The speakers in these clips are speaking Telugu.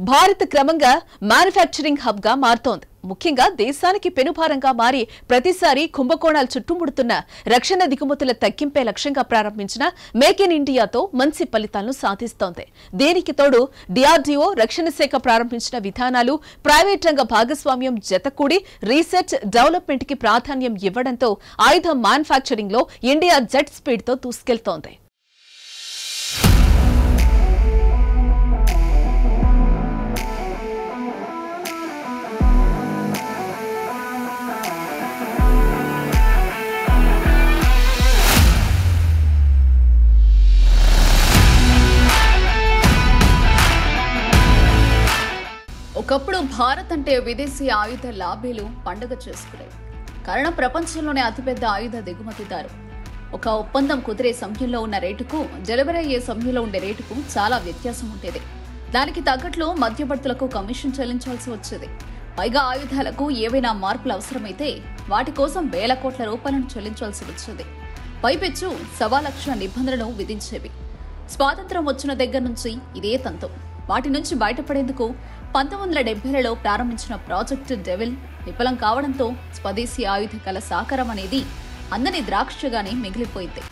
భారత్ క్రమంగా మ్యానుఫ్యాక్చరింగ్ హబ్ గా మారుతోంది ముఖ్యంగా దేశానికి పెనుభారంగా మారి ప్రతిసారి కుంభకోణాలు చుట్టుముడుతున్న రక్షణ దిగుమతుల తగ్గింపే లక్ష్యంగా ప్రారంభించిన మేక్ ఇన్ ఇండియాతో మంచి ఫలితాలను సాధిస్తోంది దీనికి తోడు డిఆర్డీఓ రక్షణ శాఖ ప్రారంభించిన విధానాలు ప్రైవేట్ రంగ భాగస్వామ్యం జతకూడి రీసెర్చ్ డెవలప్మెంట్ కి ప్రాధాన్యం ఇవ్వడంతో ఆయుధ మ్యానుఫ్యాక్చరింగ్ లో ఇండియా జెట్ స్పీడ్ తో దూసుకెళ్తోంది ఒకప్పుడు భారత్ అంటే విదేశీ ఆయుధ లాబీలు పండుగ చేసుకునేవి కారణం ప్రపంచంలోనే అతిపెద్ద ఆయుధ దిగుమతిదారు ఒక ఒప్పందం కుదిరే సమయంలో ఉన్న రేటుకు డెలివరీ అయ్యే సమయంలో ఉండే రేటుకు చాలా వ్యత్యాసం ఉండేది దానికి తగ్గట్లు మధ్యవర్తులకు కమిషన్ చెల్లించాల్సి వచ్చేది పైగా ఆయుధాలకు ఏవైనా మార్పులు అవసరమైతే వాటి కోసం వేల కోట్ల రూపాయలను చెల్లించాల్సి వచ్చేది పైపెచ్చు సవా లక్ష నిబంధనలను విధించేవి స్వాతంత్రం వచ్చిన దగ్గర నుంచి ఇదే తంతం వాటి నుంచి బయటపడేందుకు పంతొమ్మిది వందల డెబ్బైలలో ప్రారంభించిన ప్రాజెక్టు డెవిల్ విఫలం కావడంతో స్వదేశీ ఆయుధ కళ సాకారం అనేది అందని ద్రాక్షగానే మిగిలిపోయింది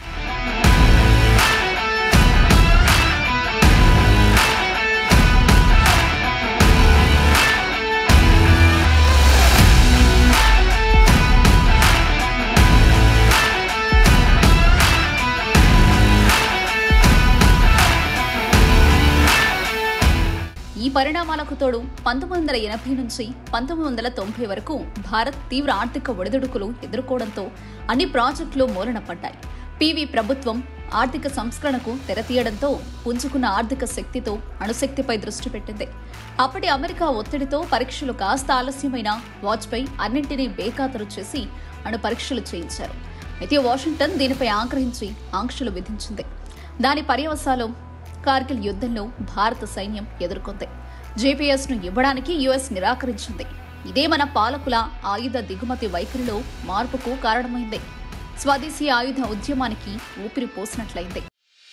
ఈ పరిణామాలకు తోడు పంతొమ్మిది వందల ఎనభై నుంచి పంతొమ్మిది వందల తొంభై వరకు భారత్ తీవ్ర ఆర్థిక ఒడిదుడుకులు ఎదుర్కోవడంతో అన్ని ప్రాజెక్టులు మూలన పడ్డాయి పివి ప్రభుత్వం ఆర్థిక సంస్కరణకు తెరతీయడంతో పుంజుకున్న ఆర్థిక శక్తితో అణుశక్తిపై దృష్టి పెట్టింది అప్పటి అమెరికా ఒత్తిడితో పరీక్షలు కాస్త ఆలస్యమైన వాజ్పేయి అన్నింటినీ బేఖాతరు చేసి అణు పరీక్షలు చేయించారు అయితే వాషింగ్టన్ దీనిపై ఆగ్రహించి ఆంక్షలు విధించింది దాని పర్యవసానం కార్గిల్ యుద్ధంలో భారత సైన్యం ఎదుర్కొంది జీపీఎస్ ను ఇవ్వడానికి యుఎస్ నిరాకరించింది ఇదే మన పాలకుల ఆయుధ దిగుమతి వైఖరిలో మార్పుకు కారణమైంది స్వదేశీ ఆయుధ ఉద్యమానికి ఊపిరి పోసినట్లయింది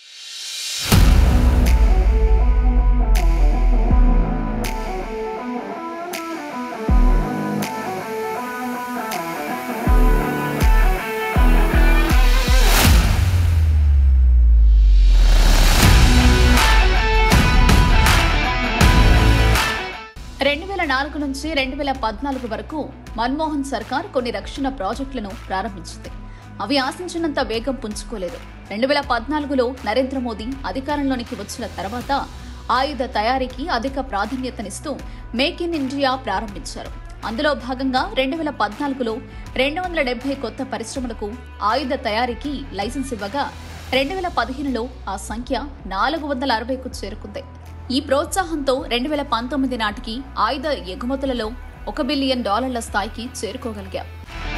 రెండు వేల నాలుగు నుంచి రెండు వేల పద్నాలుగు వరకు మన్మోహన్ సర్కార్ కొన్ని రక్షణ ప్రాజెక్టులను ప్రారంభించింది అవి ఆశించినంత వేగం పుంజుకోలేదు రెండు వేల పద్నాలుగులో నరేంద్ర మోదీ అధికారంలోనికి వచ్చిన తర్వాత ఆయుధ తయారీకి అధిక ప్రాధాన్యతనిస్తూ మేక్ ఇన్ ఇండియా ప్రారంభించారు అందులో భాగంగా రెండు వేల పద్నాలుగులో రెండు వందల డెబ్బై కొత్త పరిశ్రమలకు ఆయుధ తయారీకి లైసెన్స్ ఇవ్వగా రెండు వేల పదిహేనులో ఆ సంఖ్య నాలుగు వందల అరవైకు చేరుకుంది ఈ ప్రోత్సాహంతో రెండు వేల పంతొమ్మిది నాటికి ఆయుధ ఎగుమతులలో ఒక బిలియన్ డాలర్ల స్థాయికి చేరుకోగలిగాం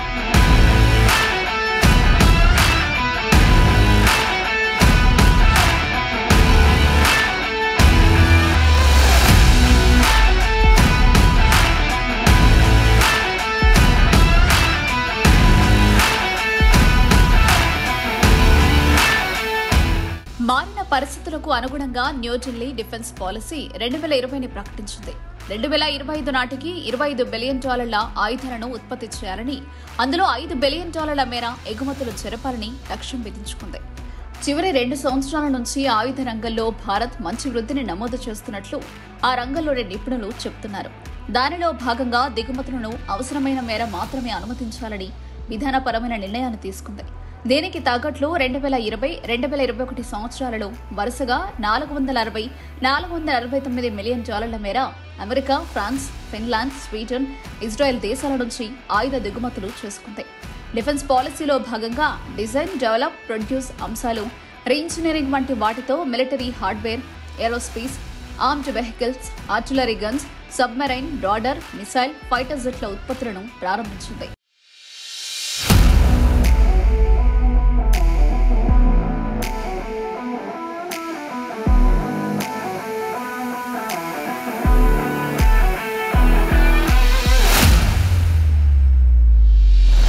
మారిన పరిస్థితులకు అనుగుణంగా న్యూఢిల్లీ డిఫెన్స్ పాలసీ రెండు వేల ఇరవైని ప్రకటించింది రెండు వేల ఇరవై ఐదు నాటికి ఇరవై ఐదు బిలియన్ డాలర్ల ఆయుధాలను ఉత్పత్తి చేయాలని అందులో ఐదు బిలియన్ డాలర్ల మేర ఎగుమతులు జరపాలని లక్ష్యం విధించుకుంది చివరి రెండు సంవత్సరాల నుంచి ఆయుధ రంగంలో భారత్ మంచి వృద్ధిని నమోదు చేస్తున్నట్లు ఆ రంగంలోని నిపుణులు చెబుతున్నారు దానిలో భాగంగా దిగుమతులను అవసరమైన మేర మాత్రమే అనుమతించాలని విధానపరమైన నిర్ణయాన్ని తీసుకుంది దీనికి తగ్గట్లు రెండు వేల ఇరవై రెండు వేల ఇరవై ఒకటి సంవత్సరాలలో వరుసగా నాలుగు వందల అరవై నాలుగు వందల అరవై తొమ్మిది మిలియన్ డాలర్ల మేర America France Finland Sweden Israel దేశాల నుంచి ఆయుధ దిగుమతులు చేసుకుంది డిఫెన్స్ పాలసీలో భాగంగా డిజైన్ డెవలప్ ప్రొడ్యూస్ అంశాలు రీఇంజనీరింగ్ వంటి వాటితో military hardware aerospace armed vehicles artillery guns submarine radar missile fighter జెట్ల ఉత్పత్తులను ప్రారంభించింది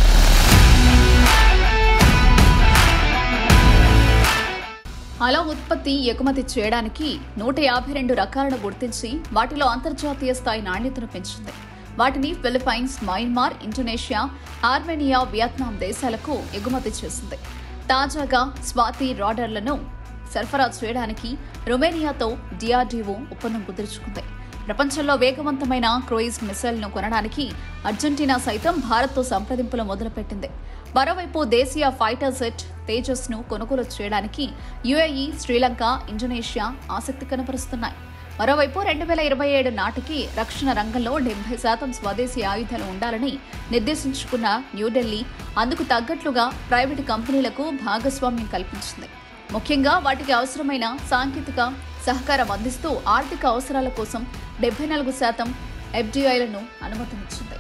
అలా ఉత్పత్తి ఉత్పత్తి ఎగుమతి చేయడానికి నూట యాభై రెండు రకాలను గుర్తించి వాటిలో అంతర్జాతీయ స్థాయి నాణ్యతను పెంచింది వాటిని Philippines Myanmar Indonesia Armenia Vietnam దేశాలకు ఎగుమతి చేసింది తాజాగా స్వాతి రాడర్లను సరఫరా చేయడానికి రొమేనియాతో డిఆర్డీఓ ఒప్పందం కుదుర్చుకుంది ప్రపంచంలో వేగవంతమైన క్రూయిజ్ మిసైల్ను కొనడానికి అర్జెంటీనా సైతం భారత్తో సంప్రదింపులు మొదలుపెట్టింది మరోవైపు దేశీయ ఫైటర్ జెట్ తేజస్ ను కొనుగోలు చేయడానికి యుఏఈ శ్రీలంక ఇండోనేషియా ఆసక్తి కనపరుస్తున్నాయి మరోవైపు రెండు వేల ఇరవై ఏడు నాటికి రక్షణ రంగంలో డెబ్బై శాతం స్వదేశీ ఆయుధాలు ఉండాలని నిర్దేశించుకున్న న్యూఢిల్లీ అందుకు తగ్గట్లుగా ప్రైవేటు కంపెనీలకు భాగస్వామ్యం కల్పించింది ముఖ్యంగా వాటికి అవసరమైన సాంకేతిక సహకారం అందిస్తూ ఆర్థిక అవసరాల కోసం డెబ్బై నాలుగు శాతం ఎఫ్డీఐలను అనుమతినిచ్చింది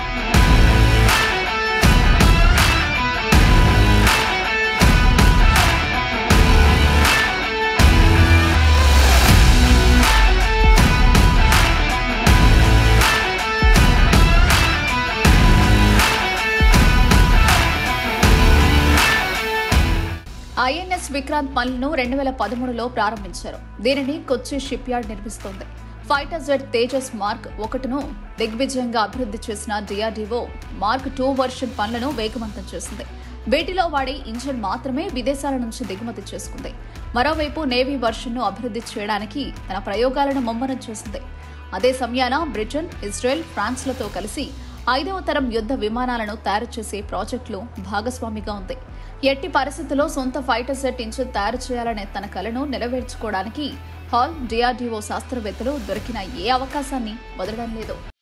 ఐఎన్ఎస్ విక్రాంత్ పనులను రెండు వేల పదమూడులో ప్రారంభించారు దీనిని కొచ్చి షిప్ యార్డ్ నిర్మిస్తోంది ఫైటర్ జెట్ తేజస్ మార్క్ ఒకటిను దిగ్విజయంగా అభివృద్ధి చేసిన డిఆర్డీఓ మార్క్ టూ వర్షన్ పనులను వేగవంతం చేసింది వీటిలో వాడే ఇంజిన్ మాత్రమే విదేశాల నుంచి దిగుమతి చేసుకుంది మరోవైపు నేవీ వర్షన్ను అభివృద్ధి చేయడానికి తన ప్రయోగాలను ముమ్మరం చేసింది అదే సమయాన బ్రిటన్ ఇజ్రాయెల్ ఫ్రాన్స్లతో కలిసి ఐదవ తరం యుద్ధ విమానాలను తయారు చేసే ప్రాజెక్టులో భాగస్వామిగా ఉంది ఎట్టి పరిస్థితుల్లో సొంత ఫైటర్ సెట్ ఇంజిన్ తయారు చేయాలనే తన కలను నెరవేర్చుకోవడానికి హాల్ డిఆర్డీఓ శాస్త్రవేత్తలు దొరికిన ఏ అవకాశాన్ని వదలడం లేదు